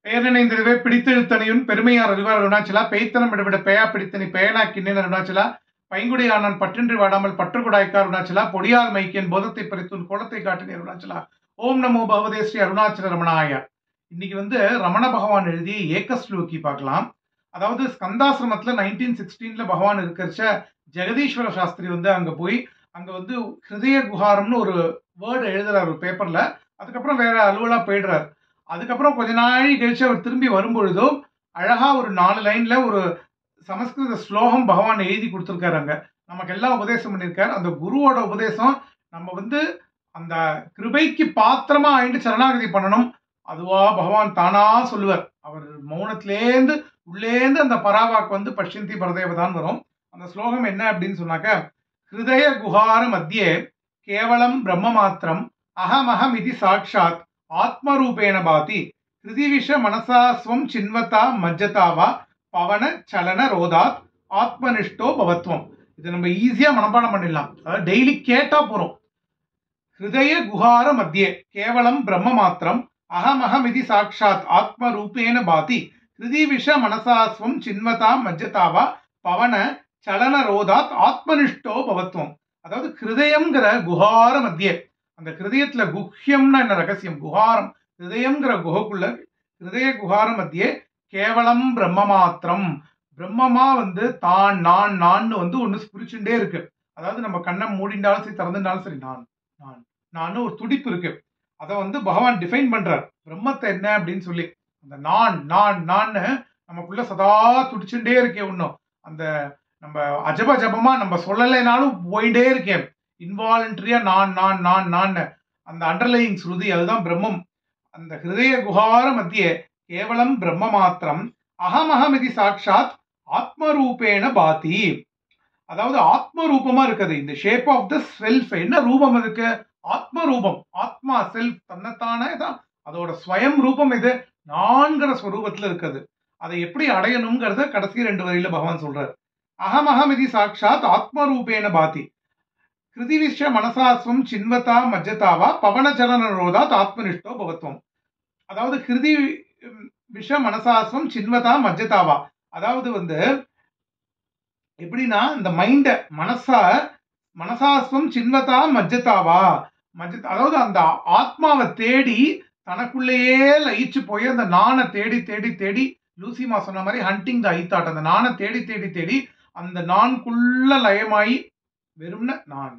பெயர்நினைந்திருவே பிடித்தெழுத்தனையும் பெருமையார் அறிவார் அருணாச்சலா பெய்த்தனம் விடவிட பெயா பிடித்தனி பெயனா கிண்ணன் அருணாச்சலா பைங்குடி ஆனான் பற்றின்றி வாடாமல் பற்றுக்குடாய்க்கா அருணாச்சலா பொடியார் மைக்கியன் போதத்தை பறித்துன் கோலத்தை காட்டினி அருணாச்சலா ஓம் நமோ பகவதே ஸ்ரீ அருணாச்சல ரமணாய இன்னைக்கு வந்து ரமண பகவான் எழுதிய ஏகஸ்லோகி பார்க்கலாம் அதாவது ஸ்கந்தாசிரமத்துல நைன்டீன் சிக்ஸ்டீன்ல பகவான் இருக்கிறச்ச ஜெகதீஸ்வர சாஸ்திரி வந்து அங்க போய் அங்க வந்து ஹிருதய குஹாரம்னு ஒரு வேர்டு எழுதுறாரு ஒரு பேப்பர்ல அதுக்கப்புறம் வேற அலுவலா போயிடுறாரு அதுக்கப்புறம் கொஞ்ச நாள் கழிச்சு அவர் திரும்பி வரும்பொழுதும் அழகா ஒரு நாலு லைன்ல ஒரு சமஸ்கிருத ஸ்லோகம் பகவான் எழுதி கொடுத்துருக்காரு அங்க நமக்கு எல்லாம் உபதேசம் பண்ணியிருக்காரு அந்த குருவோட உபதேசம் நம்ம வந்து அந்த கிருபைக்கு பாத்திரமா ஆயிட்டு சரணாகதி பண்ணணும் அதுவா பகவான் தானா சொல்லுவார் அவர் மௌனத்திலேந்து உள்ளேந்து அந்த பராவாக்கு வந்து பஷ்யந்தி பரதேவதான் வரும் அந்த ஸ்லோகம் என்ன அப்படின்னு சொன்னாக்க ஹிருதய குஹார மத்தியே கேவலம் பிரம்ம மாத்திரம் அகமகம் இது சாட்சாத் ஆத்மரூபேண பாதி ஹிருதிவிஷ மனசா ஸ்வம் சின்வதா மஜ்ஜதாவா பவன சலன ரோதாத் ஆத்மனிஷ்டோ பவத்வம் இது நம்ம ஈஸியா மனப்பாடம் பண்ணிடலாம் அதாவது டெய்லி கேட்டா போறோம் ஹிருதய குஹார மத்தியே கேவலம் பிரம்ம மாத்திரம் அகமகம் இது சாட்சாத் ஆத்மரூபேண பாதி ஹிருதிவிஷ மனசாஸ்வம் சின்வதா மஜ்ஜதாவா பவன சலன ரோதாத் ஆத்மனிஷ்டோ பவத்வம் அதாவது ஹிருதயம்ங்கிற குஹார மத்தியே அந்த ஹிருதயத்துல குஹ்யம்னா என்ன ரகசியம் குஹாரம் ஹிருதயம்ங்கிற குகைக்குள்ள ஹிருதய குஹார மத்தியே கேவலம் பிரம்ம மாத்திரம் பிரம்மமா வந்து தான் நான் நான் வந்து ஒன்று புரிச்சுட்டே இருக்கு அதாவது நம்ம கண்ணை மூடிண்டாலும் சரி திறந்துட்டாலும் சரி நான் நான் நான் ஒரு துடிப்பு இருக்கு அதை வந்து பகவான் டிஃபைன் பண்றார் பிரம்மத்தை என்ன அப்படின்னு சொல்லி அந்த நான் நான் நான்னு நமக்குள்ள சதா துடிச்சுட்டே இருக்கேன் இன்னும் அந்த நம்ம அஜப ஜபமா நம்ம சொல்லலைனாலும் போயிட்டே இருக்கேன் இன்வாலண்டரியா நான் நான் நான் நான் அந்த அண்டர்லையிங் ஸ்ருதி அதுதான் பிரம்மம் அந்த ஹிருதய குஹார மத்திய கேவலம் பிரம்ம மாத்திரம் அகமகம் இது சாட்சாத் ஆத்மரூபேண பாதி அதாவது ஆத்ம ரூபமா இருக்குது இந்த ஷேப் ஆஃப் த செல்ஃப் என்ன ரூபம் அதுக்கு ஆத்ம ரூபம் ஆத்மா செல்ஃப் தன்னைத்தானே தான் அதோட ஸ்வயம் ரூபம் இது நான்கிற ஸ்வரூபத்துல இருக்குது அதை எப்படி அடையணுங்கிறத கடைசி ரெண்டு வரியில பகவான் சொல்றாரு அகமகம் இது சாட்சாத் ஆத்மரூபேண பாதி கிருதிவிஷ மனசாஸ்வம் சின்வதா மஜ்ஜதாவா பவனச்சலன ரோதாத் ஆத்மனிஷ்டோ பவத்வம் அதாவது கிருதி விஷ மனசாஸ்வம் சின்வதா மஜ்ஜதாவா அதாவது வந்து எப்படின்னா இந்த மைண்ட மனசா மனசாஸ்வம் சின்வதா மஜ்ஜதாவா மஜ்ஜ அதாவது அந்த ஆத்மாவை தேடி தனக்குள்ளேயே லயிச்சு போய் அந்த நானை தேடி தேடி தேடி லூசிமா சொன்ன மாதிரி ஹண்டிங் த ஐத்தாட் அந்த நானை தேடி தேடி தேடி அந்த நான்குள்ள லயமாயி வெறும்ன நான்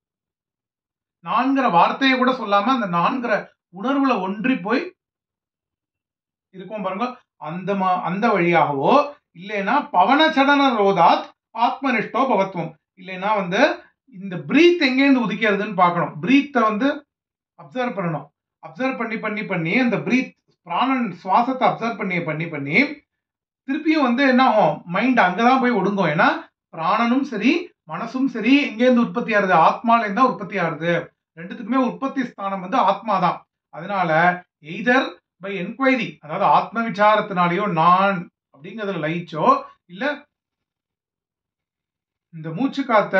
நான்கிற வார்த்தையை கூட சொல்லாம அந்த நான்கிற உணர்வுல ஒன்றி போய் இருக்கும் பாருங்க அந்த அந்த வழியாகவோ இல்லைன்னா பவனச்சடன ரோதாத் ஆத்மனிஷ்டோ பவத்துவம் இல்லைன்னா வந்து இந்த பிரீத் எங்கேருந்து உதிக்கிறதுன்னு பார்க்கணும் பிரீத்தை வந்து அப்சர்வ் பண்ணணும் அப்சர்வ் பண்ணி பண்ணி பண்ணி அந்த பிரீத் பிராணன் சுவாசத்தை அப்சர்வ் பண்ணி பண்ணி பண்ணி திருப்பியும் வந்து என்ன ஆகும் மைண்ட் அங்கதான் போய் ஒடுங்கும் ஏன்னா பிராணனும் சரி மனசும் சரி எங்கேருந்து உற்பத்தி ஆகுது ஆத்மாலேருந்து தான் உற்பத்தி ஆகுது ரெண்டுத்துக்குமே உற்பத்தி ஸ்தானம் வந்து ஆத்மா தான் அதனால எய்தர் பை என்கொயரி அதாவது ஆத்ம விசாரத்தினாலேயோ நான் அப்படிங்கிறதுல லயிச்சோ இல்ல இந்த மூச்சு காத்த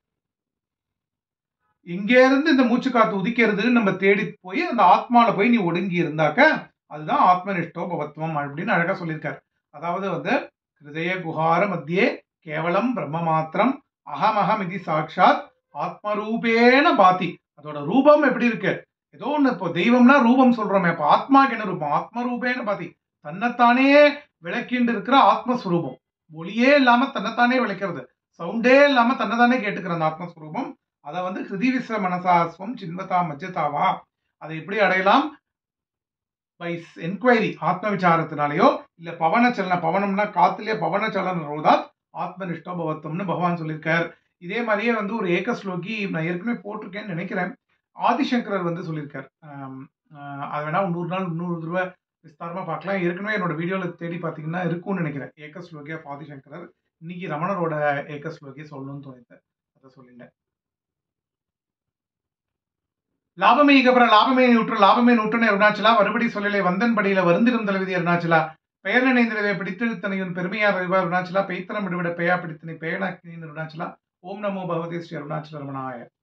எங்க இருந்து இந்த மூச்சு காத்து உதிக்கிறதுன்னு நம்ம தேடி போய் அந்த ஆத்மால போய் நீ ஒடுங்கி இருந்தாக்க அதுதான் ஆத்மனிஷ்டோ பவத்வம் அப்படின்னு அழகா சொல்லியிருக்காரு அதாவது வந்து ஹிருதய குஹார மத்தியே கேவலம் பிரம்ம மாத்திரம் அகமகம் இது சாட்சாத் ஆத்மரூபேன பாதி அதோட ரூபம் எப்படி இருக்கு ஏதோ ஒண்ணு இப்போ தெய்வம்னா ரூபம் சொல்றோமே அப்ப ஆத்மாக்கு என்ன ரூபம் ஆத்மரூபேன பாதி தன்னைத்தானே விளக்கிண்டு இருக்கிற ஆத்மஸ்வரூபம் ஒளியே இல்லாம தன்னைத்தானே விளக்கிறது சவுண்டே இல்லாம தன்னைத்தானே கேட்டுக்கிற அந்த ஆத்மஸ்வரூபம் அதை வந்து ஹிருதிவிச மனசாஸ்வம் சின்வதா மஜ்ஜதாவா அதை எப்படி அடையலாம் பை என்கொயரி ஆத்ம விசாரத்தினாலேயோ இல்ல பவனச்சலன பவனம்னா காத்துலயே பவனச்சலன ரோதாத் ஆத்மனிஷ்டோ பவத்தம்னு பகவான் சொல்லியிருக்கார் இதே மாதிரியே வந்து ஒரு ஏக ஸ்லோகி நான் ஏற்கனவே போட்டிருக்கேன்னு நினைக்கிறேன் ஆதிசங்கரர் வந்து சொல்லியிருக்கார் அது வேணா நூறு நாள் நூறு தடவை விஸ்தாரமா பார்க்கலாம் ஏற்கனவே என்னோட வீடியோல தேடி பார்த்தீங்கன்னா இருக்கும்னு நினைக்கிறேன் ஏக ஸ்லோகி ஆஃப் ஆதிசங்கரர் இன்னைக்கு ரமணரோட ஏக ஸ்லோகி சொல்லணும்னு தோணிட்டு அதை சொல்லிட்டேன் லாபமே இகப்புற லாபமே நூற்று லாபமே நூற்றுனே அருணாச்சலா மறுபடி சொல்லலை வந்தன் படியில வருந்திடும் தலைவிதி அருணாச்சலா பெயர் நினைந்திரவே பிடித்தெழுத்தனையும் பெருமையார் அறிவார் அருணாச்சலா பெய்த்தனம் விடுவிட பெயா பிடித்தனை பெயனாக்கினி அருணாச்சலா ஓம் நமோ பகவதி ஸ்ரீ அருணாச்சல ரமணாய